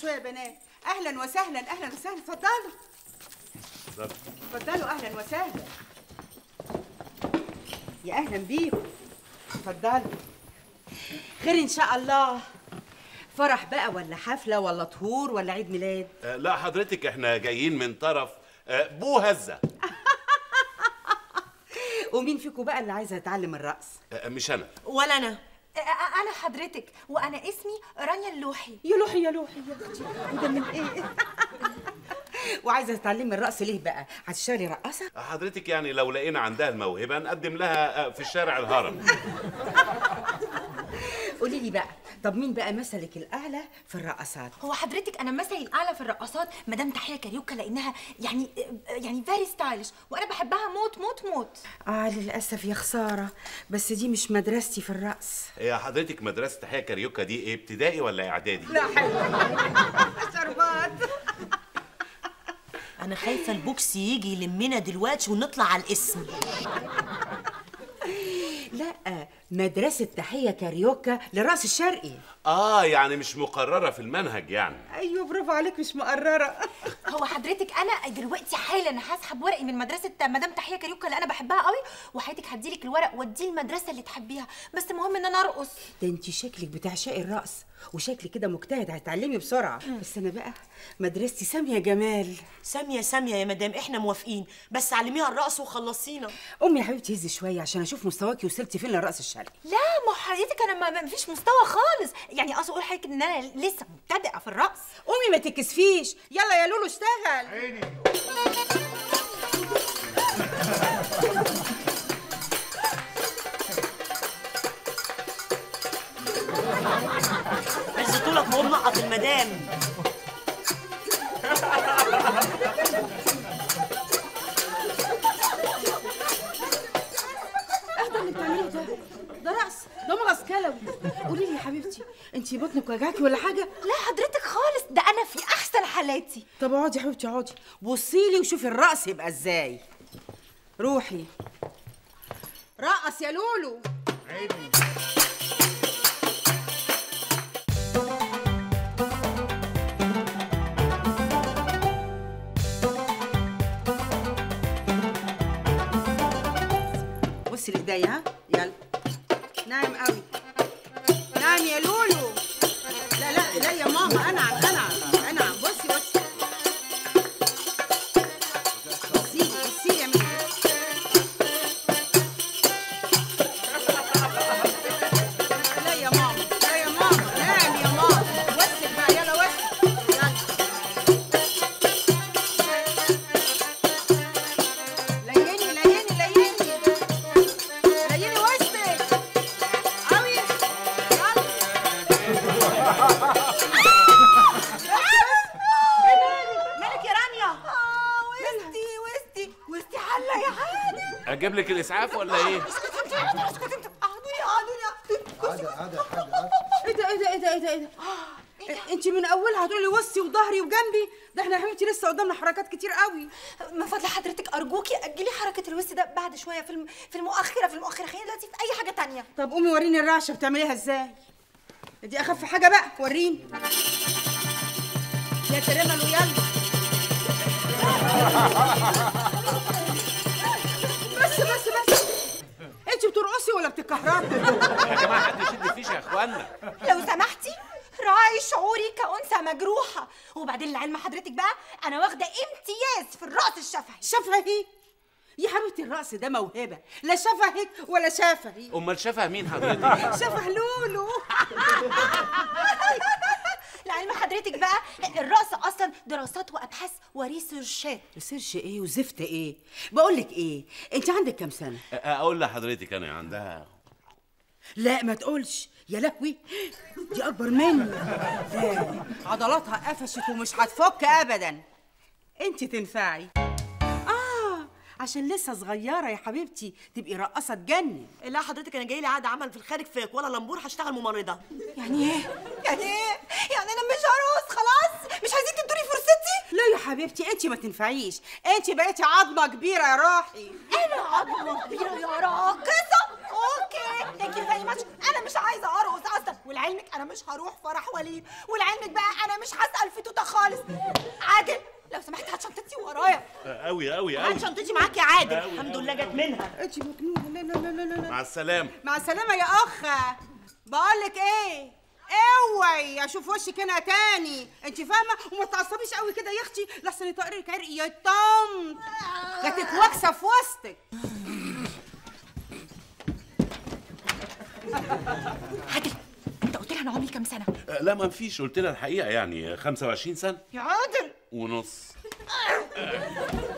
شويه يا بنات اهلا وسهلا اهلا وسهلا اتفضلوا اتفضل. اتفضلوا اهلا وسهلا يا اهلا بيكم اتفضلوا خير ان شاء الله فرح بقى ولا حفله ولا طهور ولا عيد ميلاد آه، لا حضرتك احنا جايين من طرف آه، بو هزه ومين فيكم بقى اللي عايزه يتعلم الرقص آه، مش انا ولا انا أ- انا حضرتك وانا اسمي رانيا اللوحي يا لوحي يا لوحي يا اختي وده من ايه وعايزه تتعلمي الرقص ليه بقى هتشتغلي رقاصه آه، حضرتك يعني لو لقينا عندها الموهبه نقدم لها آه، في الشارع الهرم قولي لي بقى طب مين بقى مثلك الاعلى في الرقصات هو حضرتك انا مثلي الاعلى في الرقصات مدام تحيه كاريوكا لانها يعني يعني فيري ستايلش وانا بحبها موت موت موت اه للاسف يا خساره بس دي مش مدرستي في الرقص هي حضرتك مدرسه تحيه كاريوكا دي ايه ابتدائي ولا اعدادي لا حلو شربات انا خايفه البوكس يجي يلمنا دلوقتي ونطلع على الاسم لا مدرسه تحيه كاريوكا للرقص الشرقي اه يعني مش مقرره في المنهج يعني ايوه برافو عليك مش مقرره هو حضرتك انا دلوقتي حالا هسحب ورقي من مدرسه مدام تحيه كاريوكا اللي انا بحبها قوي وحياتك هديلك الورق واديه المدرسه اللي تحبيها بس المهم ان انا ارقص ده انت شكلك بتعشقي الرقص وشكلك كده مجتهد هتتعلمي بسرعه بس انا بقى مدرستي ساميه جمال ساميه ساميه يا مدام احنا موافقين بس علميها الرقص وخلصينا امي يا حبيبتي هزي شويه عشان اشوف مستواكي وصلتي فين للرقص الشرقي لا ما حضرتك انا ما ما فيش مستوى خالص يعني اقصد اقول لحضرتك ان انا لسه مبتدئه في الرقص امي ما تكسفيش يلا يا لولو اشتغل عز طولك وهو منقط المدام اهدى اللي بتعمليه ده ده رقص ده مغص كلوي قولي لي يا حبيبتي انت بطنك وجعاكي ولا حاجه لا حضرتك خالص ده انا في احسن حالاتي طب اقعدي يا حبيبتي اقعدي بصي لي وشوفي الرقص يبقى ازاي روحي رقص يا لولو بصي لايديا ها يلا نايم قوي نايم يا لولو لا لا لا يا ماما انعم انعم انعم بصي بصي بصي بصي يا ميمي لا يا ماما لا يا ماما نام يا ماما وسك بقى يلا وسك يلا ليني ليني ليني ليني وسك قوي يلا مالك يا رانيا وستي وستي وستي حله يا حاجه اجيب لك الاسعاف ولا ايه اسكت انت اسكت انت قعدوني قعدوني عادة عادة حاجة عادة ايه ده ايه ده ايه ده ايه ده ايه ده انت من اولها هتقولي وسي وظهري وجنبي ده احنا يا حبيبتي لسه قدامنا حركات كتير قوي من فضل حضرتك ارجوكي اجلي حركه الوسط ده بعد شويه في الم... في المؤخره في المؤخره خلينا دلوقتي في اي حاجه تانية طب قومي وريني الرعشه بتعمليها ازاي دي اخف حاجه بقى وريني يا كريمه يلا بس بس بس انت بترقصي ولا بتكهربي يا جماعه حد يشد فيش يا اخوانا لو سمحتي راعي شعوري كأنثى مجروحة وبعدين لعلم حضرتك بقى أنا واخدة امتياز في الرقص الشفهي شفهي يا حبيبتي الرقص ده موهبه لا شفهك ولا شفهي امال شافها مين حضرتك شفه لولو لعلم حضرتك بقى الرقص أصلا دراسات وأبحاث وريسيرشات سيرش ايه وزفت ايه بقول لك ايه انت عندك كام سنه أ- اقول لحضرتك انا عندها لا ما تقولش يا لهوي دي اكبر مني لا عضلاتها قفشت ومش هتفك ابدا انت تنفعي اه عشان لسه صغيره يا حبيبتي تبقي رقاصه تجنن لا حضرتك انا جاي لي عقد عمل في الخارج في كوالالمبور هشتغل ممرضه يعني ايه يعني إيه؟ يعني أنا مش هرقص خلاص مش عايزين تدوني فرصتي لا يا حبيبتي انت ما تنفعيش انت بقيتي عظمه كبيره يا روحي أنا عظمة كبيرة يا راقصة أوكي ثانك زي ماتش انا مش عايزه ارقص اصلا ولعلمك انا مش هروح فرح وليد ولعلمك بقى انا مش هسال في توته خالص عادل لو سمحت هات شنطتي ورايا قوي قوي هات قوي شنطتي معاك يا عادل أوي، الحمد أوي، لله جت منها انت مجنونه لا لا لا لا لا مع السلامه مع السلامه يا اخ بقول لك ايه اوعي اشوف وشك هنا تاني انت فاهمه وما تعصبيش قوي كده يا اختي لحسن يطقرك عرق يا طنط جاتك واكسه في وسطك عادل انت قلت لها انا عمري كام سنه آه، لا ما فيش قلت لها الحقيقه يعني 25 سنه يا عادل ونص